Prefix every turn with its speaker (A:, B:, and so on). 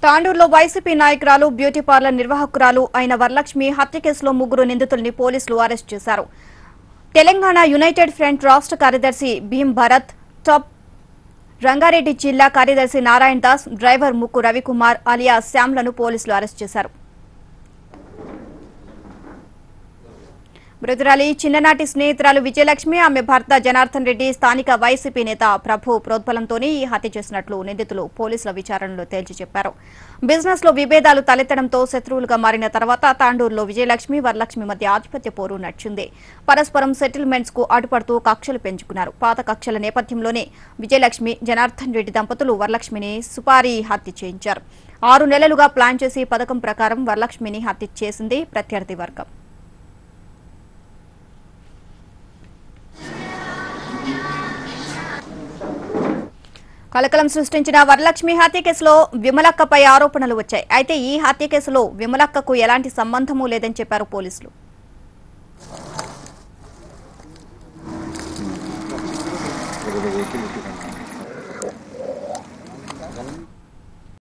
A: తాండూరులో YCP నాయకురాలు beauty parlour నిర్వాహకురాలు అయిన వరలక్ష్మి హత్య కేసులో ముగ్గురు నిందితుల్ని పోలీసులు అరెస్ట్ చేశారు తెలంగాణ యునైటెడ్ ఫ్రంట్ రాష్ట్ర కార్యదర్శి భీమ్ భరత్ టాప్ రంగారెడ్డి జిల్లా కార్యదర్శి నారాయణ దాస్ డ్రైవర్ ముక్కు రవికుమార్ అలియా శ్యామ్లను పోలీసులు అరెస్ట్ చేశారు మృతురాలి చిన్ననాటి స్నేహితురాలు విజయలక్ష్మి ఆమె భర్త జనార్దన్ రెడ్డి స్థానిక వైసీపీ నేత ప్రభు ప్రోద్బలంతోనే ఈ హత్య చేసినట్లు నిందితులు పోలీసుల విచారణలో తేల్చి చెప్పారు బిజినెస్ లో విభేదాలు తలెత్తడంతో శత్రువులుగా మారిన తర్వాత తాండూరులో విజయలక్ష్మి వరలక్ష్మి మధ్య ఆధిపత్య పోరు నడిచింది పరస్పరం సెటిల్మెంట్స్ కు అడ్డుపడుతూ కక్షలు పెంచుకున్నారు పాత కక్షల నేపథ్యంలోనే విజయలక్ష్మి జనార్దన్ రెడ్డి దంపతులు వరలక్ష్మిని సుపారీ హత్య చేయించారు ఆరు నెలలుగా ప్లాన్ చేసి పథకం ప్రకారం వరలక్ష్మిని హత్య చేసింది ప్రత్యర్థి వర్గం కలకలం సృష్టించిన వరలక్ష్మి హత్య కేసులో విమలక్కపై ఆరోపణలు వచ్చాయి అయితే ఈ హత్య కేసులో విమలక్కకు ఎలాంటి సంబంధమూ లేదని చెప్పారు పోలీసులు